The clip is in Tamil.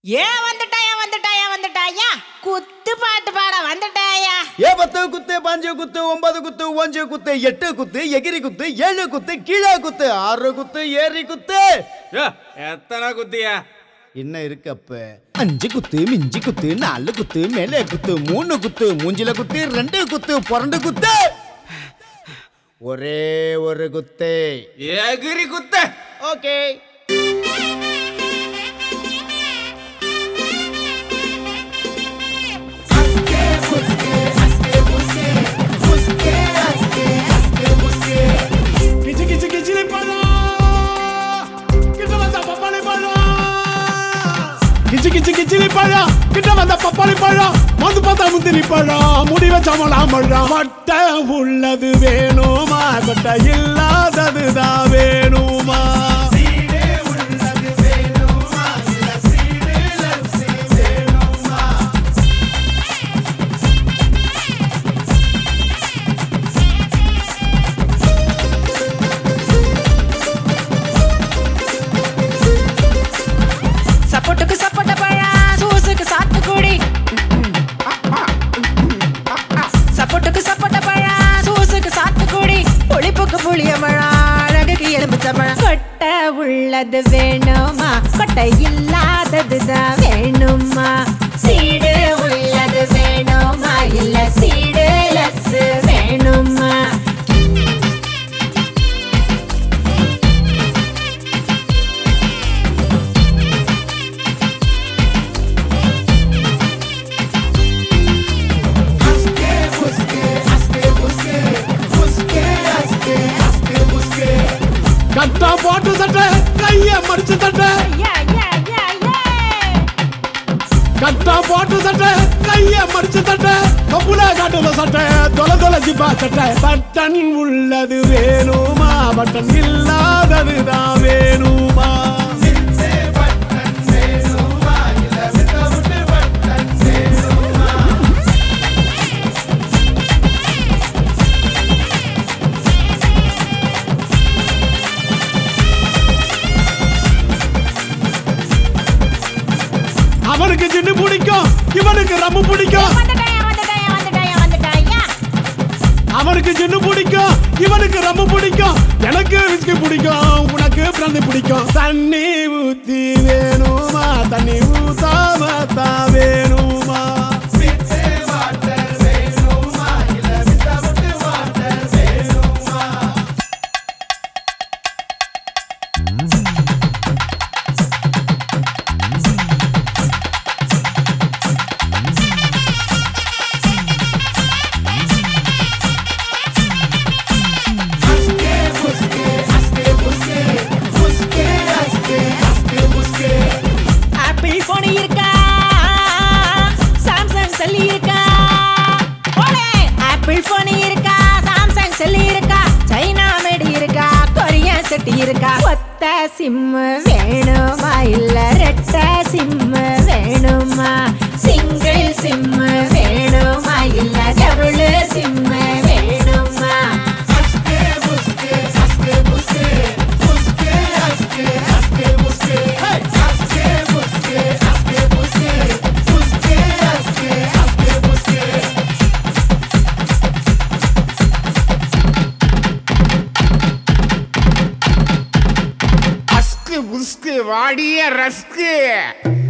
ஏன் வந்துட்டாயா வந்துட்டாயா வந்துட்டாயா குத்து பாட்டு பாட வந்துட்டாயா ஏ பத்து குத்து பாஞ்சு குத்து ஒன்பது குத்து ஒஞ்சு குத்து எட்டு குத்து எகிரி குத்து ஏழு குத்து கீழே குத்து ஆறு குத்து ஏறி குத்து யோ, எத்தனை குத்தியா என்ன இருக்கு அப்ப அஞ்சு குத்து மிஞ்சி குத்து நாலு குத்து மேலே குத்து மூணு குத்து மூஞ்சில குத்து ரெண்டு குத்து புரண்டு குத்து ஒரே ஒரு குத்து எகிரி குத்த okay Kichi kichi kichi le pala. Kita mata papa le pala. கிச்சு கிச்சு கிச்சு நீ பழா கிட்ட வந்த பப்பாளி பழம் மது பார்த்தா முந்திரி பழம் முடி வச்ச மலாம் மட்டை உள்ளது வேணுமா கொட்டை இல்லாததுதான் வேணுமா சப்போட்டுக்கு சப்போட்ட பழம் சூசுக்கு சாத்துக்குடி சப்போட்டுக்கு சப்போட்ட பழம் சூசுக்கு சாத்துக்குடி புளிப்புக்கு புளிய பழம் அழகுக்கு எலும்புச்ச பழம் கொட்டை உள்ளது வேணுமா கொட்டை இல்லாததுதான் வேணுமா சீடு உள்ளது வேணுமா இல்ல சீடு லஸ் வேணுமா கட்டா போட்டு சட்டை கைய மடிச்சு தட்டை யா யா யா யா கட்டா போட்டு சட்டை கைய மடிச்சு தட்டை கப்புல காட்டுல சட்டை தொலை தொலை ஜிப்பா சட்டை பட்டன் உள்ளது வேணுமா பட்டன் இல்லாததுதான் வேணுமா அவனுக்கு சின்ன பிடிக்கும் இவனுக்கு ரம்மு பிடிக்கும் வந்துட்டாயா வந்துட்டாயா வந்துட்டாயா வந்துட்டாயா அவனுக்கு சின்ன பிடிக்கும் இவனுக்கு ரம்மு பிடிக்கும் எனக்கு விஸ்கி பிடிக்கும் உனக்கு பிறந்து பிடிக்கும் தண்ணி ஊத்தி வேணுமா தண்ணி ஊத்தாம தான் வேணுமா ஆப்பிள் போன் இருக்கா சாம்சங் செல்லி இருக்கா போலே ஆப்பிள் போன் இருக்கா சாம்சங் செல்லி இருக்கா சைனா மேடி இருக்கா கொரியன் செட்டி இருக்கா ஒத்த சிம் வேணுமா இல்ல ரெட்ட சிம் வேணுமா சிங்கிள் சிம் வேணுமா இல்ல டபுள் சிம் வேணுமா அஸ்கு புஸ்கு வாடிய ரஸ்கு